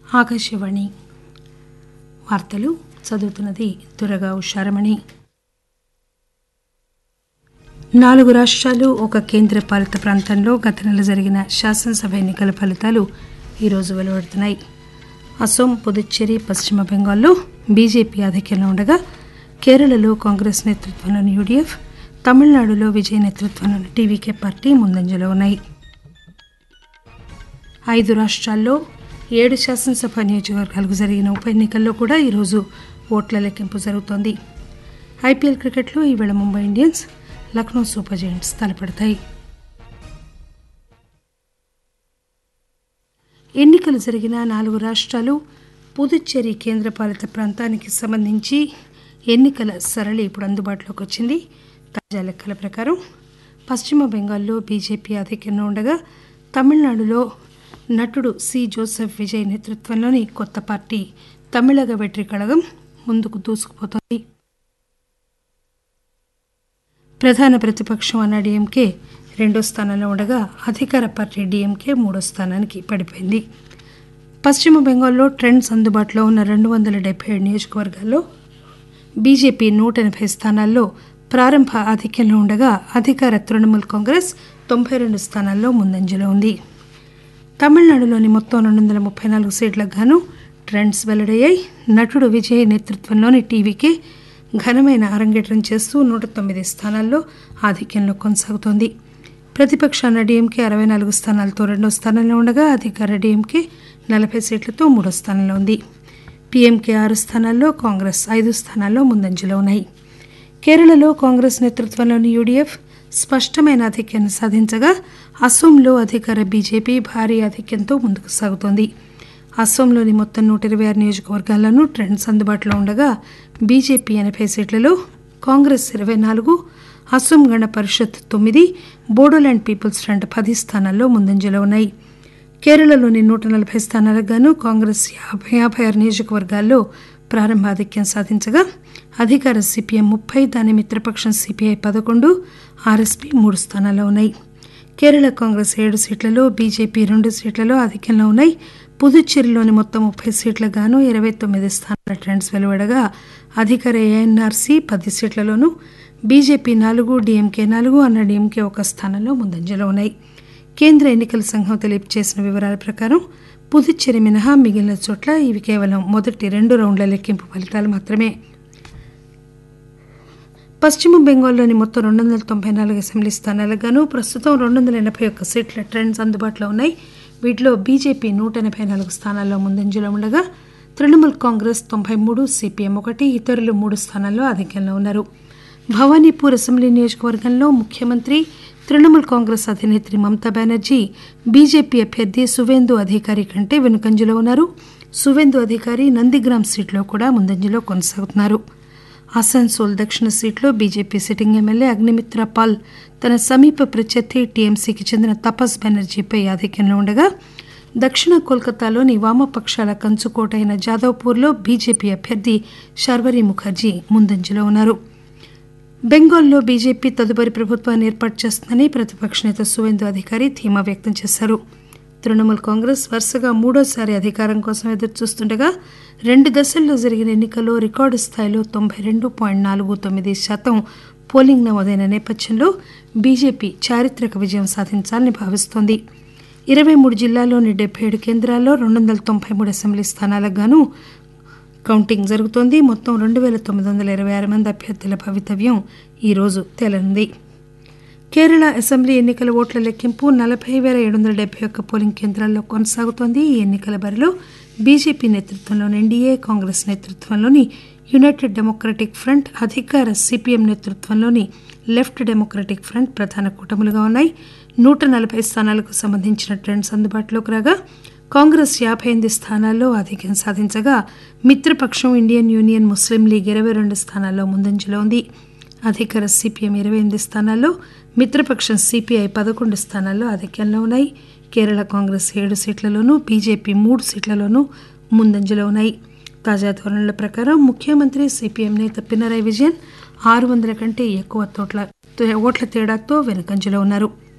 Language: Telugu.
ఆకాశవాణి వార్తలు చదువుతున్నది దురగా ఉషారమణి నాలుగు రాష్ట్రాలు ఒక కేంద్ర పాలిత ప్రాంతంలో గత నెల జరిగిన శాసనసభ ఎన్నికల ఫలితాలు ఈరోజు వెలువడుతున్నాయి అసోం పుదుచ్చేరి పశ్చిమ బెంగాల్లో బీజేపీ ఆధిక్యంలో ఉండగా కేరళలో కాంగ్రెస్ నేతృత్వంలోని యూడీఎఫ్ తమిళనాడులో విజయ్ నేతృత్వంలోని టీవీకే పార్టీ ముందంజలో ఉన్నాయి ఐదు రాష్ట్రాల్లో ఏడు శాసనసభ నియోజకవర్గాలకు జరిగిన ఉప ఎన్నికల్లో కూడా ఈరోజు ఓట్ల లెక్కింపు జరుగుతోంది ఐపీఎల్ క్రికెట్లో ఈవేళ Mumbai Indians Lucknow super giants తలపడతాయి ఎన్నికలు జరిగిన నాలుగు రాష్ట్రాలు పుదుచ్చేరి కేంద్రపాలిత ప్రాంతానికి సంబంధించి ఎన్నికల సరళి ఇప్పుడు అందుబాటులోకి వచ్చింది తాజా లెక్కల ప్రకారం పశ్చిమ బెంగాల్లో బీజేపీ ఆధిక్యంలో ఉండగా తమిళనాడులో నటుడు సి జోసెఫ్ విజయ్ నేతృత్వంలోని కొత్త పార్టీ తమిళగ వెట్రి కళగం ముందుకు దూసుకుపోతోంది ప్రధాన ప్రతిపక్షం అన్న డీఎంకే రెండో స్థానంలో ఉండగా అధికార పార్టీ డీఎంకే మూడో స్థానానికి పడిపోయింది పశ్చిమ బెంగాల్లో ట్రెండ్స్ అందుబాటులో ఉన్న రెండు వందల డెబ్బై ఏడు నియోజకవర్గాల్లో బీజేపీ నూట ఎనభై స్థానాల్లో ప్రారంభ ఆధిక్యంలో ఉండగా అధికార తృణమూల్ కాంగ్రెస్ తొంభై రెండు స్థానాల్లో ముందంజలో ఉంది తమిళనాడులోని మొత్తం రెండు వందల ముప్పై నాలుగు సీట్లకు గాను ట్రెండ్స్ వెల్లడయ్యాయి నటుడు విజయ్ నేతృత్వంలోని టీవీకే ఘనమైన అరంగేట్రం చేస్తూ నూట తొమ్మిది స్థానాల్లో ఆధిక్యంలో కొనసాగుతోంది ప్రతిపక్షాన డీఎంకే అరవై నాలుగు స్థానాలతో రెండో స్థానంలో ఉండగా అధికార డీఎంకే నలభై సీట్లతో మూడో స్థానంలో ఉంది పీఎంకే ఆరు స్థానాల్లో కాంగ్రెస్ ఐదు స్థానాల్లో ముందంజలో ఉన్నాయి కేరళలో కాంగ్రెస్ నేతృత్వంలోని యూడీఎఫ్ స్పష్టమైన ఆధిక్యాన్ని సాధించగా అసోంలో అధికార బీజేపీ భారీ ఆధిక్యంతో ముందుకు సాగుతోంది అసోంలోని మొత్తం నూట ఇరవై ఆరు నియోజకవర్గాల్లోనూ ట్రెండ్స్ అందుబాటులో ఉండగా బీజేపీ ఎనభై సీట్లలో కాంగ్రెస్ ఇరవై నాలుగు అసోం గణ పరిషత్ తొమ్మిది బోడోల్యాండ్ పీపుల్స్ ఫ్రంట్ పది స్థానాల్లో ముందంజలో ఉన్నాయి కేరళలోని నూట నలభై స్థానాలకు గాను కాంగ్రెస్ యాభై యాభై ఆరు నియోజకవర్గాల్లో ప్రారంభ ఆధిక్యం సాధించగా అధికార సిపిఎం ముప్పై దాని మిత్రపక్షం సిపిఐ పదకొండు ఆర్ఎస్పీ మూడు స్థానాల్లో ఉన్నాయి కేరళ కాంగ్రెస్ ఏడు సీట్లలో బీజేపీ రెండు సీట్లలో ఆధిక్యంలో ఉన్నాయి పుదుచ్చేరిలోని మొత్తం ముప్పై సీట్లకు గాను ఇరవై తొమ్మిది స్థానాల ట్రెండ్స్ వెలువడగా అధికార ఏఎన్ఆర్సీ పది సీట్లలోనూ బీజేపీ నాలుగు డీఎంకే నాలుగు అన్న డీఎంకే ఒక స్థానంలో ముందంజలో ఉన్నాయి కేంద్ర ఎన్నికల సంఘం తెలియజేసిన వివరాల ప్రకారం పుదుచ్చేరి మినహా మిగిలిన చోట్ల ఇవి కేవలం మొదటి రెండు రౌండ్ల లెక్కింపు ఫలితాలు మాత్రమే పశ్చిమ బెంగాల్లోని మొత్తం రెండు వందల తొంభై నాలుగు అసెంబ్లీ స్థానాలకు గాను ప్రస్తుతం రెండు వందల ఎనభై ఒక్క సీట్ల ట్రెండ్స్ అందుబాటులో ఉన్నాయి వీటిలో బీజేపీ నూట ఎనభై నాలుగు స్థానాల్లో ముందంజలో ఉండగా తృణమూల్ కాంగ్రెస్ తొంభై మూడు సిపిఎం ఒకటి ఇతరులు మూడు స్థానాల్లో ఆధిక్యంలో ఉన్నారు భవానీపూర్ అసెంబ్లీ నియోజకవర్గంలో ముఖ్యమంత్రి తృణమూల్ కాంగ్రెస్ అధినేత్రి మమతా బెనర్జీ బీజేపీ అభ్యర్థి సువేందు అధికారి కంటే వెనుకంజలో ఉన్నారు సువేందు అధికారి నందిగ్రామ్ సీట్లో కూడా ముందంజలో కొనసాగుతున్నారు అసన్సోల్ దక్షిణ సీట్లో BJP sitting MLA Agnimitra Paul తన సమీప ప్రత్యర్థి టీఎంసీకి చెందిన తపస్ బెనర్జీపై ఆధిక్యంలో ఉండగా దక్షిణ కోల్కతాలోని వామపక్షాల కంచుకోట అయిన జాదవ్పూర్లో బీజేపీ అభ్యర్థి శర్వరి ముఖర్జీ ముందంజలో ఉన్నారు బెంగాల్లో బీజేపీ తదుపరి ప్రభుత్వాన్ని ఏర్పాటు చేస్తుందని ప్రతిపక్ష నేత సువేందు అధికారి ధీమా వ్యక్తం చేశారు తృణమూల్ కాంగ్రెస్ వరుసగా మూడోసారి అధికారం కోసం ఎదురుచూస్తుండగా రెండు దశల్లో జరిగిన ఎన్నికల్లో రికార్డు స్థాయిలో తొంభై రెండు పాయింట్ నాలుగు తొమ్మిది శాతం పోలింగ్ నమోదైన నేపథ్యంలో బీజేపీ చారిత్రక విజయం సాధించాలని భావిస్తోంది ఇరవై మూడు జిల్లాల్లోని డెబ్బై ఏడు కేంద్రాల్లో రెండు వందల తొంభై మూడు అసెంబ్లీ స్థానాలకు గాను కౌంటింగ్ జరుగుతోంది మొత్తం రెండు వేల తొమ్మిది వందల ఇరవై ఆరు మంది అభ్యర్థుల భవితవ్యం ఈరోజు తేలనుంది కేరళ అసెంబ్లీ ఎన్నికల ఓట్ల లెక్కింపు నలభై వేల ఏడు వందల డెబ్బై ఒక్క పోలింగ్ కేంద్రాల్లో కొనసాగుతోంది ఈ ఎన్నికల బరిలో బీజేపీ నేతృత్వంలోని ఎన్డీఏ కాంగ్రెస్ నేతృత్వంలోని యునైటెడ్ డెమోక్రటిక్ ఫ్రంట్ అధికార సిపిఎం నేతృత్వంలోని లెఫ్ట్ డెమోక్రటిక్ ఫ్రంట్ ప్రధాన కూటములుగా ఉన్నాయి నూట నలభై స్థానాలకు సంబంధించిన ట్రెండ్స్ అందుబాటులోకి రాగా కాంగ్రెస్ యాభై ఎనిమిది స్థానాల్లో ఆధిక్యం సాధించగా మిత్రపక్షం ఇండియన్ యూనియన్ ముస్లిం లీగ్ ఇరవై రెండు స్థానాల్లో ముందంజలో ఉంది అధికార సిపిఎం ఇరవై ఎనిమిది స్థానాల్లో మిత్రపక్షం సిపిఐ పదకొండు స్థానాల్లో ఆధిక్యంలో ఉన్నాయి కేరళ కాంగ్రెస్ ఏడు సీట్లలోనూ బీజేపీ మూడు సీట్లలోనూ ముందంజలో ఉన్నాయి తాజా ధోరణుల ప్రకారం ముఖ్యమంత్రి సిపిఎం నేత పినరయ్ విజయన్ ఆరు వందల కంటే ఎక్కువ తోట్ల ఓట్ల తేడాతో వెనుకంజలో ఉన్నారు